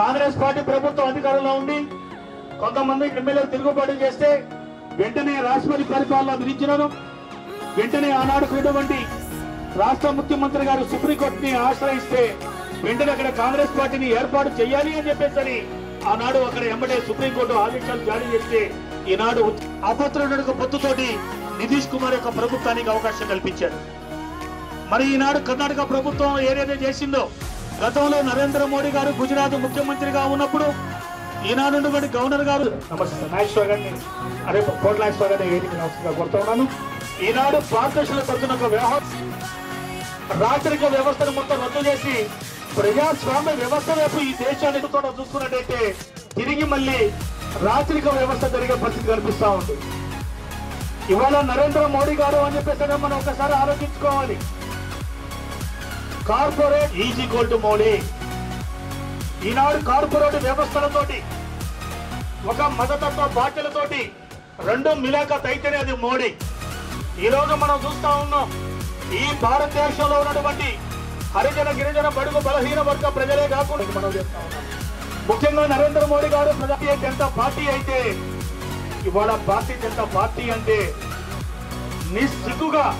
Congress party ప్రభుత్వం అధికారంలో ఉండి కొంతమంది ఎమ్మెల్యేలు తిరుగుబాటు చేస్తే వెంటనే రాష్ట్రపతి పరిపాలన విధించినాను వెంటనే ఆనాడు ఉన్నటువంటి రాష్ట్ర ముఖ్యమంత్రి గారు సుప్రీంకోర్టుని ఆశ్రయిస్తే వెంటనే అక్కడ కాంగ్రెస్ పార్టీని ఏర్పాటు చేయాలి అని చెప్పేసి ఆనాడు అక్కడ ఎమ్మటే సుప్రీంకోర్టు ఆదేశాలు జారీ చేస్తే ఈనాడు అభద్రుడు పొత్తుతోటి నితీష్ కుమార్ యొక్క ప్రభుత్వానికి అవకాశం కల్పించారు మరి ఈనాడు కర్ణాటక ప్రభుత్వం ఏదైతే చేసిందో గతంలో నరేంద్ర మోడీ గారు గుజరాత్ ముఖ్యమంత్రిగా ఉన్నప్పుడు ఈనాడు ఉన్నటువంటి గవర్నర్ గారు నమస్తే సార్ నాగేశ్వర గారిని అదే కోట్ల నాగేశ్వర గారిని వేదిక నమస్కారంగా కోరుతా ఉన్నాను ఈనాడు భారతదేశంలో తగ్గిన ఒక వ్యవహారం రాచరిక వ్యవస్థను మొత్తం రద్దు చేసి ప్రజాస్వామ్య వ్యవస్థ వైపు ఈ దేశాన్ని కూడా చూసుకున్నట్టయితే తిరిగి మళ్ళీ రాచరిక వ్యవస్థ జరిగే పరిస్థితి కనిపిస్తా ఉంది ఇవాళ నరేంద్ర మోడీ గారు అని చెప్పేసి మనం ఒకసారి ఆలోచించుకోవాలి corporate is equal to Modi ఈనాడు కార్పొరేట్ వ్యవస్థలతోటి ఒక మతతత్వ పార్టీలతోటి రెండు మిలాఖత్ అయితేనే అది మోడీ ఈ రోజు మనం చూస్తా ఉన్నాం ఈ భారతదేశంలో ఉన్నటువంటి హరిజన గిరిజన బడుగు బలహీన వర్గ ప్రజలే కాకుండా మనం చేస్తా ఉన్నాం ముఖ్యంగా నరేంద్ర మోడీ గారు ప్రజాతీయ జనతా పార్టీ అయితే ఇవాళ భారతీయ జనతా పార్టీ అంటే నిస్సిగ్గుగా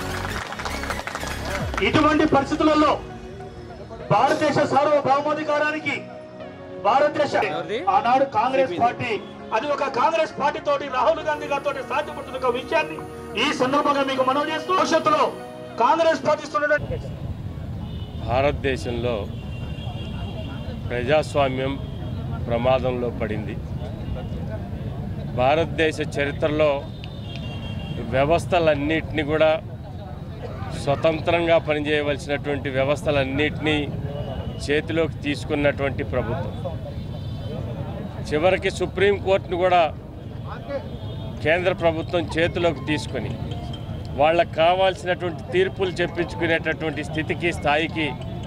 ఇటువంటి పరిస్థితులలో భారతదేశ సార్వభౌమాధికారానికి భారతదేశ ఆనాడు కాంగ్రెస్ పార్టీ అది ఒక కాంగ్రెస్ పార్టీ తోటి రాహుల్ గాంధీ గారితో సాధ్యపడుతున్న ఒక విషయాన్ని ఈ సందర్భంగా మీకు మనవి చేస్తూ భవిష్యత్తులో కాంగ్రెస్ పార్టీ ఇస్తున్నటువంటి భారతదేశంలో ప్రజాస్వామ్యం ప్రమాదంలో పడింది భారతదేశ చరిత్రలో వ్యవస్థలన్నిటిని కూడా స్వతంత్రంగా పనిచేయవలసినటువంటి వ్యవస్థలన్నిటినీ చేతిలోకి తీసుకున్నటువంటి ప్రభుత్వం చివరికి సుప్రీంకోర్టును కూడా కేంద్ర ప్రభుత్వం చేతిలోకి తీసుకొని వాళ్ళకు కావాల్సినటువంటి తీర్పులు చెప్పించుకునేటటువంటి స్థితికి స్థాయికి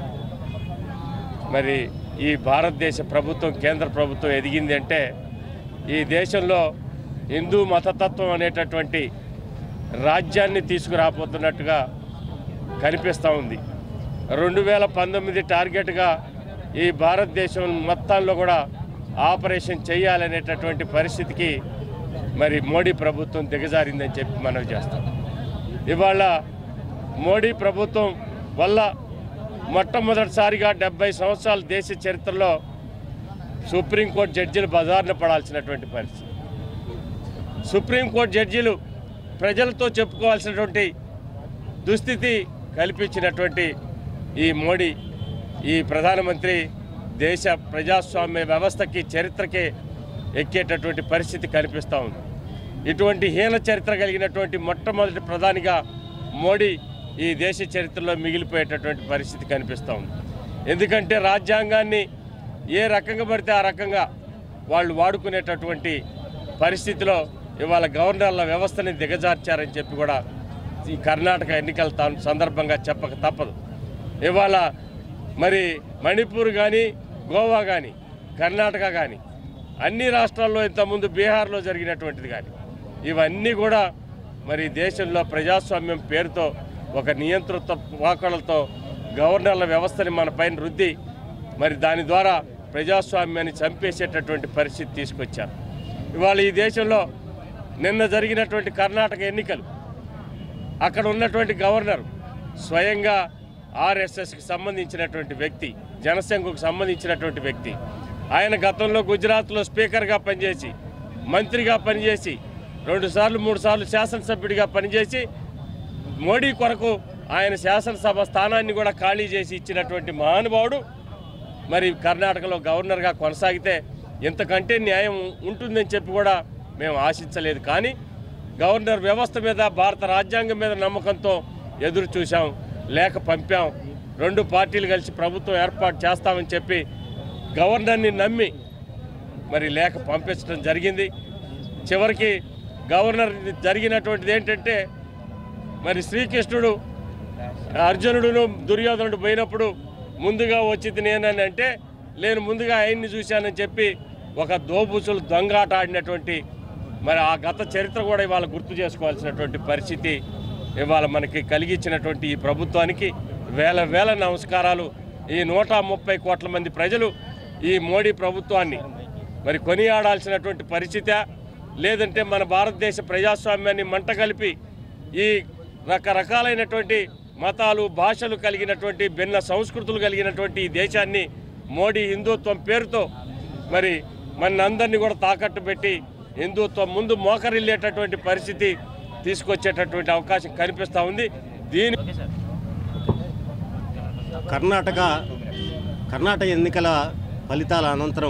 మరి ఈ భారతదేశ ప్రభుత్వం కేంద్ర ప్రభుత్వం ఎదిగింది అంటే ఈ దేశంలో హిందూ మతతత్వం అనేటటువంటి రాజ్యాన్ని తీసుకురాబోతున్నట్టుగా కనిపిస్తూ ఉంది రెండు వేల పంతొమ్మిది టార్గెట్గా ఈ భారతదేశం మొత్తాల్లో కూడా ఆపరేషన్ చేయాలనేటటువంటి పరిస్థితికి మరి మోడీ ప్రభుత్వం దిగజారిందని చెప్పి మనవి చేస్తాం ఇవాళ మోడీ ప్రభుత్వం వల్ల మొట్టమొదటిసారిగా డెబ్బై సంవత్సరాల దేశ చరిత్రలో సుప్రీంకోర్టు జడ్జీలు బజార్న పడాల్సినటువంటి పరిస్థితి సుప్రీంకోర్టు జడ్జీలు ప్రజలతో చెప్పుకోవాల్సినటువంటి దుస్థితి కల్పించినటువంటి ఈ మోడీ ఈ ప్రధానమంత్రి దేశ ప్రజాస్వామ్య వ్యవస్థకి చరిత్రకి ఎక్కేటటువంటి పరిస్థితి కనిపిస్తూ ఉంది ఇటువంటి హీన చరిత్ర కలిగినటువంటి మొట్టమొదటి ప్రధానిగా మోడీ ఈ దేశ చరిత్రలో మిగిలిపోయేటటువంటి పరిస్థితి కనిపిస్తూ ఉంది ఎందుకంటే రాజ్యాంగాన్ని ఏ రకంగా పడితే ఆ రకంగా వాళ్ళు వాడుకునేటటువంటి పరిస్థితిలో ఇవాళ గవర్నర్ల వ్యవస్థని దిగజార్చారని చెప్పి కూడా ఈ కర్ణాటక ఎన్నికల తా- సందర్భంగా చెప్పక తప్పదు ఇవాళ మరి మణిపూర్ కానీ గోవా కానీ కర్ణాటక కానీ అన్ని రాష్ట్రాల్లో ఇంతకుముందు బీహార్లో జరిగినటువంటిది కానీ ఇవన్నీ కూడా మరి దేశంలో ప్రజాస్వామ్యం పేరుతో ఒక నియంతృత్వ పోకడలతో గవర్నర్ల వ్యవస్థని మన పైన రుద్ది మరి దాని ద్వారా ప్రజాస్వామ్యాన్ని చంపేసేటటువంటి పరిస్థితి తీసుకొచ్చారు ఇవాళ ఈ దేశంలో నిన్న జరిగినటువంటి కర్ణాటక ఎన్నికలు అక్కడ ఉన్నటువంటి గవర్నర్ స్వయంగా ఆర్ఎస్ఎస్కి సంబంధించినటువంటి వ్యక్తి జనసంఘకు సంబంధించినటువంటి వ్యక్తి ఆయన గతంలో గుజరాత్లో స్పీకర్గా పనిచేసి మంత్రిగా పనిచేసి రెండుసార్లు మూడు సార్లు శాసనసభ్యుడిగా పనిచేసి మోడీ కొరకు ఆయన శాసనసభ స్థానాన్ని కూడా ఖాళీ చేసి ఇచ్చినటువంటి మహానుభావుడు మరి కర్ణాటకలో గవర్నర్గా కొనసాగితే ఇంతకంటే న్యాయం ఉంటుందని చెప్పి కూడా మేము ఆశించలేదు కానీ గవర్నర్ వ్యవస్థ మీద భారత రాజ్యాంగం మీద నమ్మకంతో ఎదురు చూసాం లేక పంపాం రెండు పార్టీలు కలిసి ప్రభుత్వం ఏర్పాటు చేస్తామని చెప్పి గవర్నర్ని నమ్మి మరి లేఖ పంపించడం జరిగింది చివరికి గవర్నర్ జరిగినటువంటిది ఏంటంటే మరి శ్రీకృష్ణుడు అర్జునుడును దుర్యోధనుడు పోయినప్పుడు ముందుగా వచ్చింది నేనని అంటే నేను ముందుగా ఆయన్ని చూశానని చెప్పి ఒక దోబుసులు దొంగాట ఆడినటువంటి మరి ఆ గత చరిత్ర కూడా ఇవాళ గుర్తు చేసుకోవాల్సినటువంటి పరిస్థితి ఇవాళ మనకి కలిగించినటువంటి ఈ ప్రభుత్వానికి వేల వేల నమస్కారాలు ఈ నూట ముప్పై కోట్ల మంది ప్రజలు ఈ మోడీ ప్రభుత్వాన్ని మరి కొనియాడాల్సినటువంటి పరిస్థితి లేదంటే మన భారతదేశ ప్రజాస్వామ్యాన్ని మంట కలిపి ఈ రకరకాలైనటువంటి మతాలు భాషలు కలిగినటువంటి భిన్న సంస్కృతులు కలిగినటువంటి ఈ దేశాన్ని మోడీ హిందుత్వం పేరుతో మరి మనందరినీ కూడా తాకట్టు పెట్టి హిందుత్వం ముందు మోకరిల్లేటటువంటి పరిస్థితి తీసుకొచ్చేటటువంటి అవకాశం కనిపిస్తూ ఉంది దీని కర్ణాటక కర్ణాటక ఎన్నికల ఫలితాల అనంతరం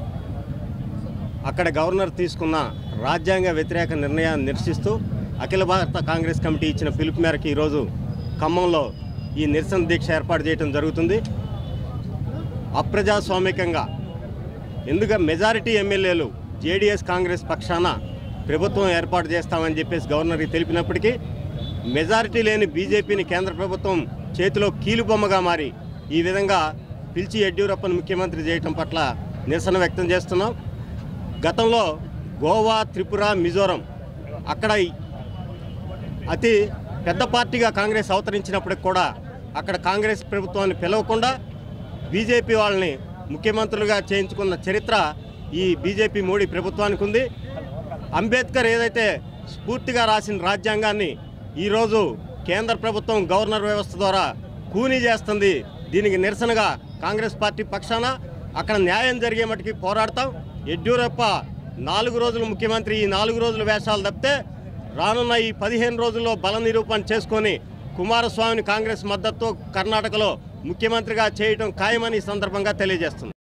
అక్కడ గవర్నర్ తీసుకున్న రాజ్యాంగ వ్యతిరేక నిర్ణయాన్ని నిరసిస్తూ అఖిల భారత కాంగ్రెస్ కమిటీ ఇచ్చిన పిలుపు మేరకు ఈరోజు ఖమ్మంలో ఈ నిరసన దీక్ష ఏర్పాటు చేయడం జరుగుతుంది అప్రజాస్వామికంగా ఎందుక మెజారిటీ ఎమ్మెల్యేలు జేడీఎస్ కాంగ్రెస్ పక్షాన ప్రభుత్వం ఏర్పాటు చేస్తామని చెప్పేసి గవర్నర్కి తెలిపినప్పటికీ మెజారిటీ లేని బీజేపీని కేంద్ర ప్రభుత్వం చేతిలో కీలుబొమ్మగా మారి ఈ విధంగా పిలిచి యడ్యూరప్పను ముఖ్యమంత్రి చేయటం పట్ల నిరసన వ్యక్తం చేస్తున్నాం గతంలో గోవా త్రిపుర మిజోరం అక్కడ అతి పెద్ద పార్టీగా కాంగ్రెస్ అవతరించినప్పటికి కూడా అక్కడ కాంగ్రెస్ ప్రభుత్వాన్ని పిలవకుండా బీజేపీ వాళ్ళని ముఖ్యమంత్రులుగా చేయించుకున్న చరిత్ర ఈ బీజేపీ మోడీ ప్రభుత్వానికి ఉంది అంబేద్కర్ ఏదైతే స్ఫూర్తిగా రాసిన రాజ్యాంగాన్ని ఈరోజు కేంద్ర ప్రభుత్వం గవర్నర్ వ్యవస్థ ద్వారా కూనీ చేస్తుంది దీనికి నిరసనగా కాంగ్రెస్ పార్టీ పక్షాన అక్కడ న్యాయం జరిగే మటుకి పోరాడతాం యడ్యూరప్ప నాలుగు రోజులు ముఖ్యమంత్రి ఈ నాలుగు రోజుల వేషాలు తప్పితే రానున్న ఈ పదిహేను రోజుల్లో బల నిరూపణ చేసుకొని కుమారస్వామిని కాంగ్రెస్ మద్దతుతో కర్ణాటకలో ముఖ్యమంత్రిగా చేయడం ఖాయమని ఈ సందర్భంగా తెలియజేస్తుంది